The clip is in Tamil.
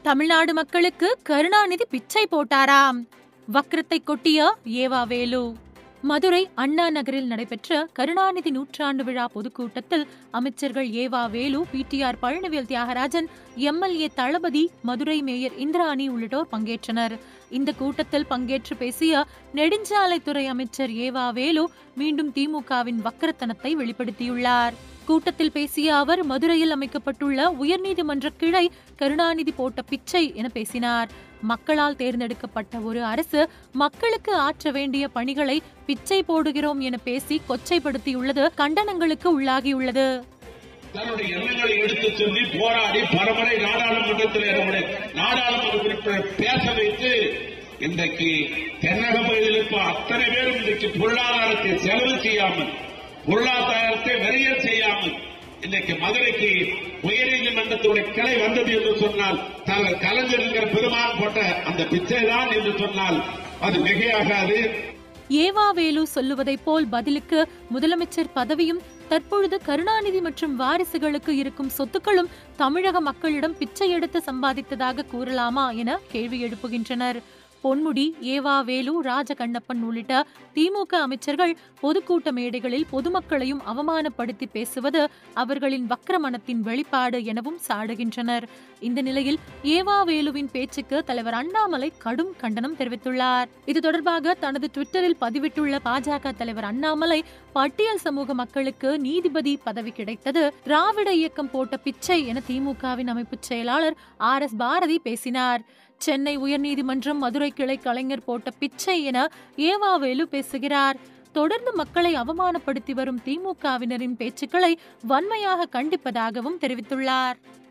தமிழ்நாடு மக்களுக்கு கருணாநிதி பிச்சை போட்டாராம் வக்ரத்தை கொட்டிய ஏவா வேலு மதுரை அண்ணா நகரில் நடைபெற்ற கருணாநிதி நூற்றாண்டு விழா பொதுக்கூட்டத்தில் அமைச்சர்கள் EV Velu PTR Palanivel Thiagarajan MLA Thalapathi Madurai mayor Indirani உள்ளிட்டோர் பங்கேற்றனர் இந்த கூட்டத்தில் பங்கேற்று பேசிய நெடுஞ்சாலைத்துறை அமைச்சர் ஏவா வேலு மீண்டும் திமுகவின் வக்கரத்தனத்தை வெளிப்படுத்தியுள்ளார் கூட்டத்தில் பேசிய அவர் மதுரையில் அமைக்கப்பட்டுள்ள உயர்நீதிமன்ற கிளை கருணாநிதி போட்ட பிச்சை என பேசினார் மக்களால் தேர்ந்தெடுக்கப்பட்ட ஒரு அரசு மக்களுக்கு ஆற்ற வேண்டிய பணிகளை பிச்சை போடுகிறோம் என பேசி கொச்சைப்படுத்தியுள்ளது கண்டனங்களுக்கு உள்ளாகியுள்ளது தன்னுடைய எண்ணங்களை எடுத்து சொல்லி போராடி பலமுறை நாடாளுமன்றத்தில் நம்முடைய நாடாளுமன்ற உறுப்பினர் பேச வைத்து இன்றைக்கு தென்னக பகுதியில் இருப்ப அத்தனை பேரும் இன்றைக்கு பொருளாதாரத்தை செலவு செய்யாமல் பொருளாதாரத்தை வரியல் செய்யாமல் இன்றைக்கு மதுரைக்கு உயர்நீதிமன்றத்துடைய கிளை வந்தது என்று சொன்னால் தலைவர் கலைஞர் என்கிற பெருமான் போட்ட அந்த பிச்சை தான் என்று சொன்னால் அது மிகையாகாது ஏவா வேலு சொல்லுவதைப் போல் பதிலுக்கு முதலமைச்சர் பதவியும் தற்பொழுது கருணாநிதி மற்றும் வாரிசுகளுக்கு இருக்கும் சொத்துக்களும் தமிழக மக்களிடம் பிச்சை எடுத்து சம்பாதித்ததாக கூறலாமா என கேள்வி எழுப்புகின்றனர் பொன்முடி ஏவா வேலு ராஜகண்ணப்பன் உள்ளிட்ட திமுக அமைச்சர்கள் பொதுக்கூட்ட மேடைகளில் பொதுமக்களையும் அவமானப்படுத்தி பேசுவது அவர்களின் வக்ரமனத்தின் வெளிப்பாடு எனவும் சாடுகின்றனர் இந்த நிலையில் ஏவா வேலுவின் பேச்சுக்கு தலைவர் அண்ணாமலை கடும் கண்டனம் தெரிவித்துள்ளார் இது தொடர்பாக தனது ட்விட்டரில் பதிவிட்டுள்ள பாஜக தலைவர் அண்ணாமலை பட்டியல் சமூக மக்களுக்கு நீதிபதி பதவி கிடைத்தது திராவிட இயக்கம் போட்ட பிச்சை என திமுகவின் அமைப்புச் செயலாளர் ஆர் எஸ் பாரதி பேசினார் சென்னை உயர்நீதிமன்றம் மதுரை கிளை கலைஞர் போட்ட பிச்சை என ஏவாவேலு பேசுகிறார் தொடர்ந்து மக்களை அவமானப்படுத்தி வரும் திமுகவினரின் பேச்சுக்களை வன்மையாக கண்டிப்பதாகவும் தெரிவித்துள்ளார்